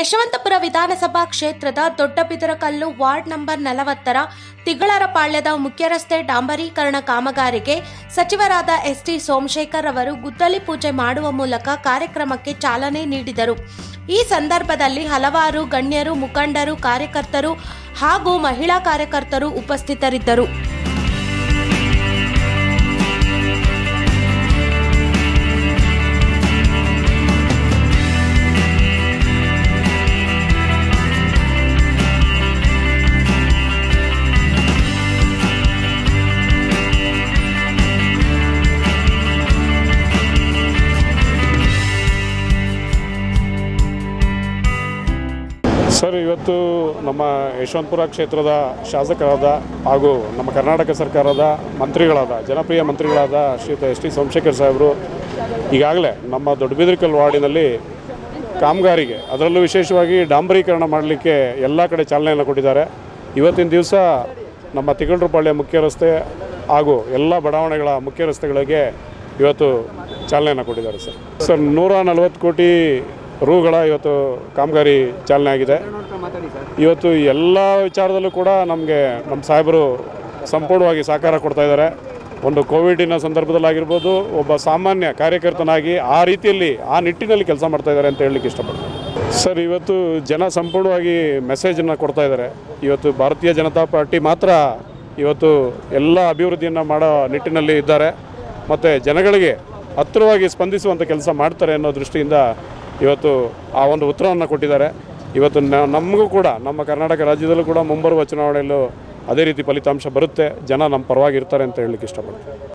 ಯಶವಂತಪುರ ವಿಧಾನಸಭಾ ಕ್ಷೇತ್ರದ Doddabidarakallu ward number ನಲವತ್ತರ ತಿಗಳರಪಾಳ್ಯದ ಮುಖ್ಯ ರಸ್ತೆ ಡಾಂಬರೀಕರಣ ಕಾಮಗಾರಿಗೆ ಸಚಿವರಾದ ಎಸ್ಟಿ ಸೋಮಶೇಖರ್ ಅವರು ಗುದ್ದಲಿ ಪೂಜೆ ಮಾಡುವ ಮೂಲಕ ಕಾರ್ಯಕ್ರಮಕ್ಕೆ ಚಾಲನೆ ನೀಡಿದರು ಈ ಸಂದರ್ಭದಲ್ಲಿ ಹಲವಾರು ಗಣ್ಯರು ಮುಖಂಡರು ಕಾರ್ಯಕರ್ತರು ಹಾಗೂ ಮಹಿಳಾ ಕಾರ್ಯಕರ್ತರು ಉಪಸ್ಥಿತರಿದ್ದರು ಸರ್ ಇವತ್ತು ನಮ್ಮ ಯಶವಂತಪುರ ಕ್ಷೇತ್ರದ ಶಾಸಕರಾದ ಹಾಗೂ ನಮ್ಮ ಕರ್ನಾಟಕ ಸರ್ಕಾರದ ಮಂತ್ರಿಗಳಾದ ಜನಪ್ರಿಯ ಮಂತ್ರಿಗಳಾದ ಶ್ರೀಯುತ ಎಸ್ ಟಿ ಸೋಮಶೇಖರ್ ಸಾಹೇಬರು ಈಗಾಗಲೇ ನಮ್ಮ ದೊಡ್ಡಬಿದ್ರಿಕಲ್ ವಾರ್ಡಿನಲ್ಲಿ ಕಾಮಗಾರಿಗೆ ಅದರಲ್ಲೂ ವಿಶೇಷವಾಗಿ ಡಾಂಬರೀಕರಣ ಮಾಡಲಿಕ್ಕೆ ಎಲ್ಲ ಕಡೆ ಚಾಲನೆಯನ್ನು ಕೊಟ್ಟಿದ್ದಾರೆ ಇವತ್ತಿನ ದಿವಸ ನಮ್ಮ ತಿಗಳರಪಾಳ್ಯ ಮುಖ್ಯ ರಸ್ತೆ ಹಾಗೂ ಎಲ್ಲ ಬಡಾವಣೆಗಳ ಮುಖ್ಯ ರಸ್ತೆಗಳಿಗೆ ಇವತ್ತು ಚಾಲನೆಯನ್ನು ಕೊಟ್ಟಿದ್ದಾರೆ ಸರ್ ಸರ್ ನೂರ ನಲವತ್ತು ಕೋಟಿ ರೂಗಳ ಇವತ್ತು ಕಾಮಗಾರಿ ಚಾಲನೆ ಆಗಿದೆ ಇವತ್ತು ಎಲ್ಲ ವಿಚಾರದಲ್ಲೂ ಕೂಡ ನಮಗೆ ನಮ್ಮ ಸಾಹೇಬರು ಸಂಪೂರ್ಣವಾಗಿ ಸಹಕಾರ ಕೊಡ್ತಾ ಇದ್ದಾರೆ ಒಂದು ಕೋವಿಡಿನ ಸಂದರ್ಭದಲ್ಲಾಗಿರ್ಬೋದು ಒಬ್ಬ ಸಾಮಾನ್ಯ ಕಾರ್ಯಕರ್ತನಾಗಿ ಆ ರೀತಿಯಲ್ಲಿ ಆ ನಿಟ್ಟಿನಲ್ಲಿ ಕೆಲಸ ಮಾಡ್ತಾ ಇದ್ದಾರೆ ಅಂತ ಹೇಳಲಿಕ್ಕೆ ಇಷ್ಟಪಡ್ತೀನಿ ಸರ್ ಇವತ್ತು ಜನ ಸಂಪೂರ್ಣವಾಗಿ ಮೆಸೇಜನ್ನು ಕೊಡ್ತಾ ಇದ್ದಾರೆ ಇವತ್ತು ಭಾರತೀಯ ಜನತಾ ಪಾರ್ಟಿ ಮಾತ್ರ ಇವತ್ತು ಎಲ್ಲ ಅಭಿವೃದ್ಧಿಯನ್ನು ಮಾಡೋ ನಿಟ್ಟಿನಲ್ಲಿ ಇದ್ದಾರೆ ಮತ್ತು ಜನಗಳಿಗೆ ಹತ್ತಿರವಾಗಿ ಸ್ಪಂದಿಸುವಂಥ ಕೆಲಸ ಮಾಡ್ತಾರೆ ಅನ್ನೋ ದೃಷ್ಟಿಯಿಂದ ಇವತ್ತು ಆ ಒಂದು ಉತ್ತರವನ್ನು ಕೊಟ್ಟಿದ್ದಾರೆ ಇವತ್ತು ನ- ನಮಗೂ ಕೂಡ ನಮ್ಮ ಕರ್ನಾಟಕ ರಾಜ್ಯದಲ್ಲೂ ಕೂಡ ಮುಂಬರುವ ಚುನಾವಣೆಯಲ್ಲೂ ಅದೇ ರೀತಿ ಫಲಿತಾಂಶ ಬರುತ್ತೆ ಜನ ನಮ್ಮ ಪರವಾಗಿ ಇರ್ತಾರೆ ಅಂತ ಹೇಳಲಿಕ್ಕೆ ಇಷ್ಟಪಡ್ತೀನಿ